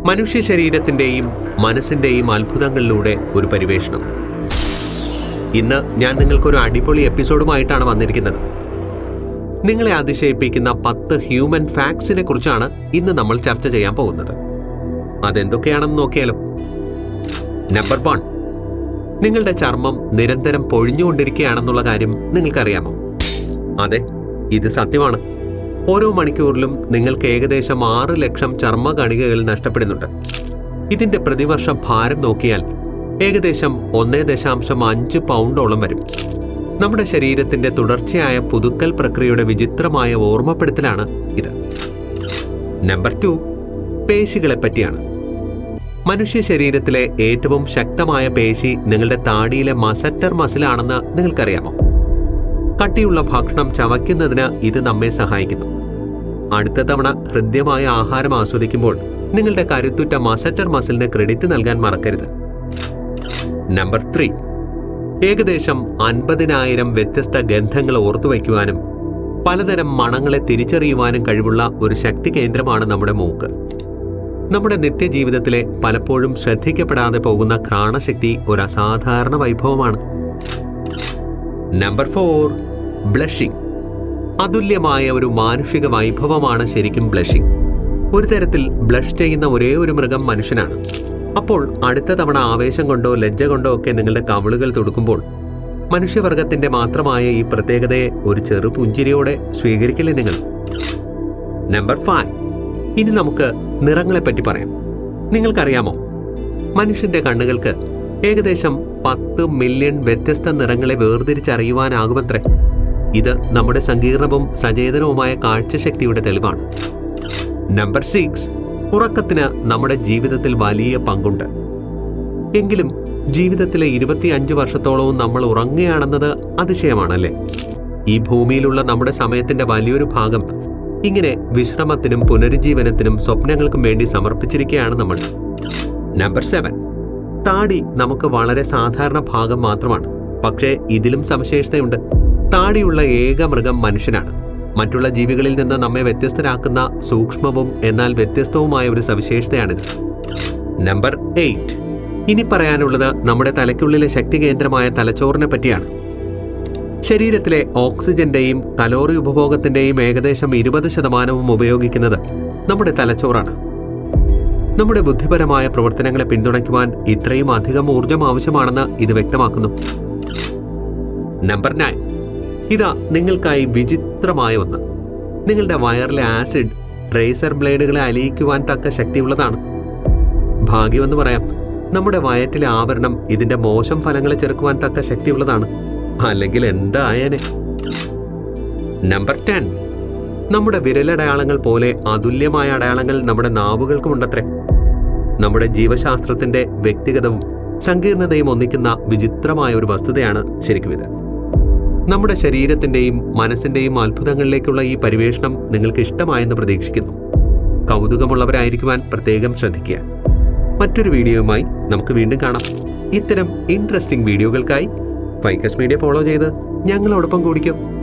മനുഷ്യ ശരീരത്തിന്റെയും മനസ്സിന്റെയും അത്ഭുതങ്ങളിലൂടെ ഒരു പരിവേഷണം ഇന്ന് ഞാൻ നിങ്ങൾക്കൊരു അടിപൊളി എപ്പിസോഡുമായിട്ടാണ് വന്നിരിക്കുന്നത് നിങ്ങളെ അതിശയിപ്പിക്കുന്ന പത്ത് ഹ്യൂമൻ ഫാക്ട്സിനെ കുറിച്ചാണ് ഇന്ന് നമ്മൾ ചർച്ച ചെയ്യാൻ പോകുന്നത് അതെന്തൊക്കെയാണെന്ന് നോക്കിയാലോ നമ്പർ വൺ നിങ്ങളുടെ ചർമ്മം നിരന്തരം പൊഴിഞ്ഞുകൊണ്ടിരിക്കുകയാണെന്നുള്ള കാര്യം നിങ്ങൾക്കറിയാമോ അതെ ഇത് സത്യമാണ് ഓരോ മണിക്കൂറിലും നിങ്ങൾക്ക് ഏകദേശം ആറ് ലക്ഷം ചർമ്മ കണികകൾ നഷ്ടപ്പെടുന്നുണ്ട് ഇതിന്റെ പ്രതിവർഷ ഭാരം നോക്കിയാൽ ഏകദേശം ഒന്നേ ദശാംശം അഞ്ച് പൗണ്ടോളം വരും നമ്മുടെ ശരീരത്തിന്റെ തുടർച്ചയായ പുതുക്കൽ പ്രക്രിയയുടെ വിചിത്രമായ ഓർമ്മപ്പെടുത്തലാണ് ഇത് നമ്പർ ടു പേശികളെ പറ്റിയാണ് മനുഷ്യ ശരീരത്തിലെ ഏറ്റവും ശക്തമായ പേശി നിങ്ങളുടെ താടിയിലെ മസറ്റർ മസിലാണെന്ന് നിങ്ങൾക്കറിയാമോ കട്ടിയുള്ള ഭക്ഷണം ചവയ്ക്കുന്നതിന് ഇത് നമ്മെ സഹായിക്കുന്നു അടുത്ത തവണ ഹൃദ്യമായ ആഹാരം ആസ്വദിക്കുമ്പോൾ നിങ്ങളുടെ കരുത്തുറ്റ മസറ്റർ മസിലിന് ക്രെഡിറ്റ് നൽകാൻ മറക്കരുത് നമ്പർ ത്രീ ഏകദേശം അൻപതിനായിരം വ്യത്യസ്ത ഗന്ധങ്ങൾ ഓർത്തുവയ്ക്കുവാനും പലതരം മണങ്ങളെ തിരിച്ചറിയുവാനും കഴിവുള്ള ഒരു ശക്തി കേന്ദ്രമാണ് നമ്മുടെ മൂക്ക് നമ്മുടെ നിത്യജീവിതത്തിലെ പലപ്പോഴും ശ്രദ്ധിക്കപ്പെടാതെ പോകുന്ന ഘ്രാണശക്തി ഒരു അസാധാരണ വൈഭവമാണ് നമ്പർ ഫോർ ബ്ലഷിംഗ് അതുല്യമായ ഒരു മാനുഷിക വൈഭവമാണ് ശരിക്കും ബ്ലഷിംഗ് ഒരു തരത്തിൽ ബ്ലഷ് ചെയ്യുന്ന ഒരേ ഒരു മൃഗം മനുഷ്യനാണ് അപ്പോൾ അടുത്ത തവണ ആവേശം കൊണ്ടോ ലജ്ജ കൊണ്ടോ ഒക്കെ നിങ്ങളുടെ കവിളുകൾ തൊടുക്കുമ്പോൾ മനുഷ്യവർഗത്തിന്റെ മാത്രമായ ഈ പ്രത്യേകതയെ ഒരു ചെറു പുഞ്ചിരിയോടെ സ്വീകരിക്കില്ലേ നിങ്ങൾ നമ്പർ ഫൈവ് ഇനി നമുക്ക് നിറങ്ങളെ പറ്റി പറയാം നിങ്ങൾക്കറിയാമോ മനുഷ്യന്റെ കണ്ണുകൾക്ക് ഏകദേശം പത്ത് മില്യൺ വ്യത്യസ്ത നിറങ്ങളെ വേർതിരിച്ചറിയുവാനാകുമത്രേ ഇത് നമ്മുടെ സങ്കീർണവും സചേതനവുമായ കാഴ്ചശക്തിയുടെ തെളിവാണ് നമ്പർ സിക്സ് ഉറക്കത്തിന് നമ്മുടെ ജീവിതത്തിൽ വലിയ പങ്കുണ്ട് എങ്കിലും ജീവിതത്തിലെ ഇരുപത്തിയഞ്ച് വർഷത്തോളവും നമ്മൾ ഉറങ്ങുകയാണെന്നത് അതിശയമാണല്ലേ ഈ ഭൂമിയിലുള്ള നമ്മുടെ സമയത്തിന്റെ വലിയൊരു ഭാഗം ഇങ്ങനെ വിശ്രമത്തിനും പുനരുജ്ജീവനത്തിനും സ്വപ്നങ്ങൾക്കും വേണ്ടി സമർപ്പിച്ചിരിക്കുകയാണ് നമ്മൾ നമ്പർ സെവൻ താടി നമുക്ക് വളരെ സാധാരണ ഭാഗം മാത്രമാണ് പക്ഷേ ഇതിലും സവിശേഷതയുണ്ട് താടിയുള്ള ഏക മൃഗം മനുഷ്യനാണ് മറ്റുള്ള ജീവികളിൽ നിന്ന് നമ്മെ വ്യത്യസ്തരാക്കുന്ന സൂക്ഷ്മവും എന്നാൽ വ്യത്യസ്തവുമായ ഒരു സവിശേഷതയാണിത് നമ്പർ എയ്റ്റ് ഇനി പറയാനുള്ളത് നമ്മുടെ തലയ്ക്കുള്ളിലെ ശക്തി കേന്ദ്രമായ തലച്ചോറിനെ പറ്റിയാണ് ശരീരത്തിലെ ഓക്സിജന്റെയും കലോറി ഉപഭോഗത്തിന്റെയും ഏകദേശം ഇരുപത് ശതമാനവും ഉപയോഗിക്കുന്നത് നമ്മുടെ തലച്ചോറാണ് നമ്മുടെ ബുദ്ധിപരമായ പ്രവർത്തനങ്ങളെ പിന്തുണയ്ക്കുവാൻ ഇത്രയും അധികം ഊർജം ആവശ്യമാണെന്ന് ഇത് വ്യക്തമാക്കുന്നു നമ്പർ നയൻ ഇതാ നിങ്ങൾക്കായി വിചിത്രമായ ഒന്ന് നിങ്ങളുടെ വയറിലെ ആസിഡ് റേസർ ബ്ലേഡുകളെ അലിയിക്കുവാൻ തക്ക ശക്തിയുള്ളതാണ് ഭാഗ്യമെന്ന് പറയാം നമ്മുടെ വയറ്റിലെ ആവരണം ഇതിന്റെ മോശം ഫലങ്ങളെ ചെറുക്കുവാൻ തക്ക ശക്തിയുള്ളതാണ് അല്ലെങ്കിൽ എന്തായനെ നമ്പർ ടെൻ നമ്മുടെ വിരലടയാളങ്ങൾ പോലെ അതുല്യമായ അടയാളങ്ങൾ നമ്മുടെ നാവുകൾക്കുമുണ്ടത്രേ നമ്മുടെ ജീവശാസ്ത്രത്തിന്റെ വ്യക്തിഗതവും സങ്കീർണതയും ഒന്നിക്കുന്ന വിചിത്രമായ ഒരു വസ്തുതയാണ് ശരിക്കും ഇത് നമ്മുടെ ശരീരത്തിന്റെയും മനസ്സിന്റെയും അത്ഭുതങ്ങളിലേക്കുള്ള ഈ പരിവേഷണം നിങ്ങൾക്ക് ഇഷ്ടമായെന്ന് പ്രതീക്ഷിക്കുന്നു കൗതുകമുള്ളവരായിരിക്കുവാൻ പ്രത്യേകം ശ്രദ്ധിക്കുക മറ്റൊരു വീഡിയോയുമായി നമുക്ക് വീണ്ടും കാണാം ഇത്തരം ഇൻട്രസ്റ്റിംഗ് വീഡിയോകൾക്കായി ഫൈക്കസ് മീഡിയ ഫോളോ ചെയ്ത് ഞങ്ങളോടൊപ്പം കൂടിക്കും